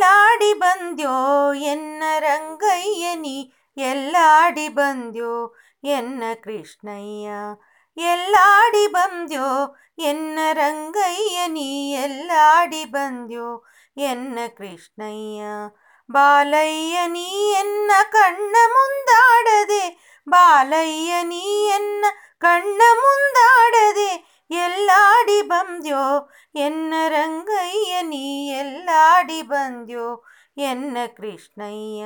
ಎಲ್ಲಾಡಿ ಬಂದ್ಯೋ ಎನ್ನ ರಂಗಯ್ಯ ನೀ ಎಲ್ಲಾಡಿ ಬಂದ್ಯೋ ಎನ್ನ ಕೃಷ್ಣಯ್ಯ ಎಲ್ಲಾಡಿ ಬಂದ್ಯೋ ಎನ್ನ ರಂಗಯ್ಯ ನೀ ಎಲ್ಲಾಡಿ ಬಂದ್ಯೋ ಎನ್ನ ಕೃಷ್ಣಯ್ಯ ಬಾಲಯ್ಯ ನೀ ಎನ್ನ ಕಣ್ಣ ಮುಂದಾಡದೆ ಬಾಲಯ್ಯ ನೀ ಎನ್ನ ಕಣ್ಣ ಮುಂದಾಡದೆ ಎಲ್ಲಾಡಿ ಬಂದ್ಯೋ ಎನ್ನ ರಂಗಯ್ಯ ನೀ ಎಲ್ಲಾಡಿ ಬಂದ್ಯೋ ಎನ್ನ ಕೃಷ್ಣಯ್ಯ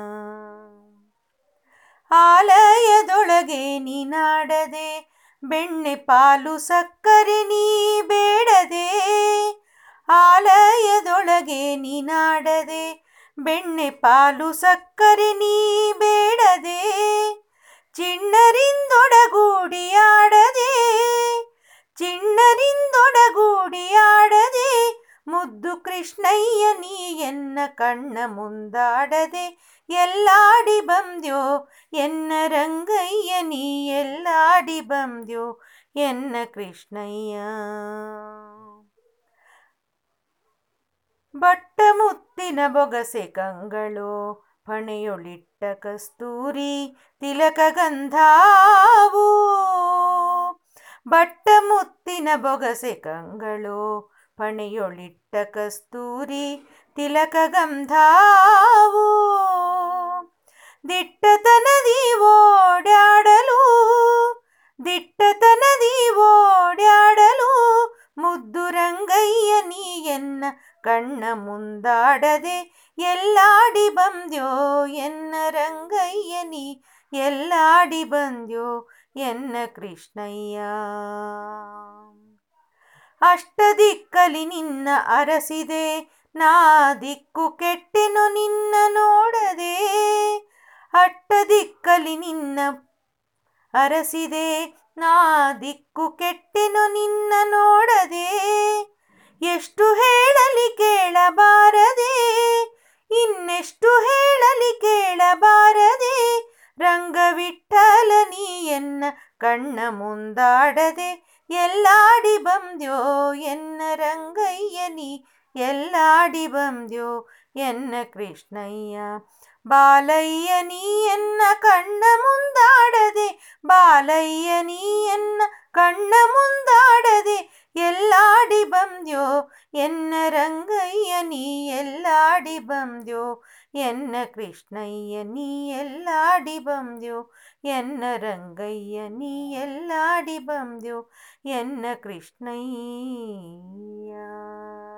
ಆಲಯದೊಳಗೆ ನೀನಾಡದೆ ಬೆಣ್ಣೆ ಪಾಲು ಸಕ್ಕರೆ ನೀ ಬೇಡದೆ ಆಲಯದೊಳಗೆ ನೀನಾಡದೆ ಬೆಣ್ಣೆ ಪಾಲು ಸಕ್ಕರೆ ನೀ ಬೇಡದೆ ಚಿಣ್ಣರಿಂದೊಡಗೂಡಿಯಾಡದೆ ಚಿಣ್ಣರಿಂದೊಡಗೂಡಿಯಾಡದೆ ಮುದ್ದು ಕೃಷ್ಣಯ್ಯ ನೀ ಎನ್ನ ಕಣ್ಣ ಮುಂದಾಡದೆ ಎಲ್ಲಾಡಿ ಬಂದ್ಯೋ ಎನ್ನ ರಂಗಯ್ಯ ನೀ ಎಲ್ಲಾಡಿ ಬಂದ್ಯೋ ಎನ್ನ ಕೃಷ್ಣಯ್ಯ ಬಟ್ಟ ಮುತ್ತಿನ ಬೊಗಸೆ ಕಂಗಳು ಪಣೆಯೊಳಿಟ್ಟ ಕಸ್ತೂರಿ ತಿಲಕ ಗಂಧಾವು ಬಟ್ಟ ಮುತ್ತಿನ ಬೊಗಸೆ ಕಂಗಳು ಪಣೆಯೊಳಿಟ್ಟ ಕಸ್ತೂರಿ ತಿಲಕ ಗಂಧಾವು ದಿಟ್ಟತನದಿ ಓಡಾಡಲು ದಿಟ್ಟತನದಿ ಓಡಾಡಲು ಮುದ್ದು ರಂಗಯ್ಯ ನೀ ಎನ್ನ ಕಣ್ಣ ಮುಂದಾಡದೆ ಎಲ್ಲಾಡಿ ಬಂದ್ಯೋ ಎನ್ನ ರಂಗಯ್ಯ ನೀ ಎಲ್ಲಾಡಿ ಬಂದ್ಯೋ ಎನ್ನ ಕೃಷ್ಣಯ್ಯ ಅಷ್ಟದಿಕ್ಕಲಿ ನಿನ್ನ ಅರಸಿದೆ ನಾ ದಿಕ್ಕು ಕೆಟ್ಟೆನು ನಿನ್ನ ನೋಡದೆ ಅಟ್ಟದಿಕ್ಕಲಿ ನಿನ್ನ ಅರಸಿದೆ ನಾ ದಿಕ್ಕು ಕೆಟ್ಟೆನು ನಿನ್ನ ನೋಡದೆ ಎಷ್ಟು ಹೇಳಲಿ ಕೇಳಬಾರದೆ ಇನ್ನೆಷ್ಟು ಹೇಳಲಿ ಕೇಳಬಾರದೆ ರಂಗವಿಠಲ ನೀ ಎನ್ನ ಕಣ್ಣ ಮುಂದಾಡದೆ ಎಲ್ಲಾಡಿ ಬಂದ್ಯೋ ಎನ್ನ ರಂಗಯ್ಯ ನೀ ಎಲ್ಲಾಡಿ ಬಂದ್ಯೋ ಎನ್ನ ಕೃಷ್ಣಯ್ಯ ಬಾಲಯ್ಯ ನೀ ಎನ್ನ ಕಣ್ಣ ಮುಂದಾಡದೆ ಬಾಲಯ್ಯ ನೀ ಎನ್ನ ಕಣ್ಣ ಮುಂದಾಡದೆ ಎಲ್ಲಾಡಿ ಬಂದ್ಯೋ ಎನ್ನ ರಂಗಯ್ಯ ನೀ ಎಲ್ಲಾಡಿ ಬಂದ್ಯೋ ಎನ್ನ ಕೃಷ್ಣಯ್ಯ ನೀ ಎಲ್ಲಾಡಿ ಬಂದ್ಯೋ ಎನ್ನ ರಂಗಯ್ಯ ನೀ ಎಲ್ಲಾಡಿ ಬಂದ್ಯೋ ಎನ್ನ ಕೃಷ್ಣಯ್ಯ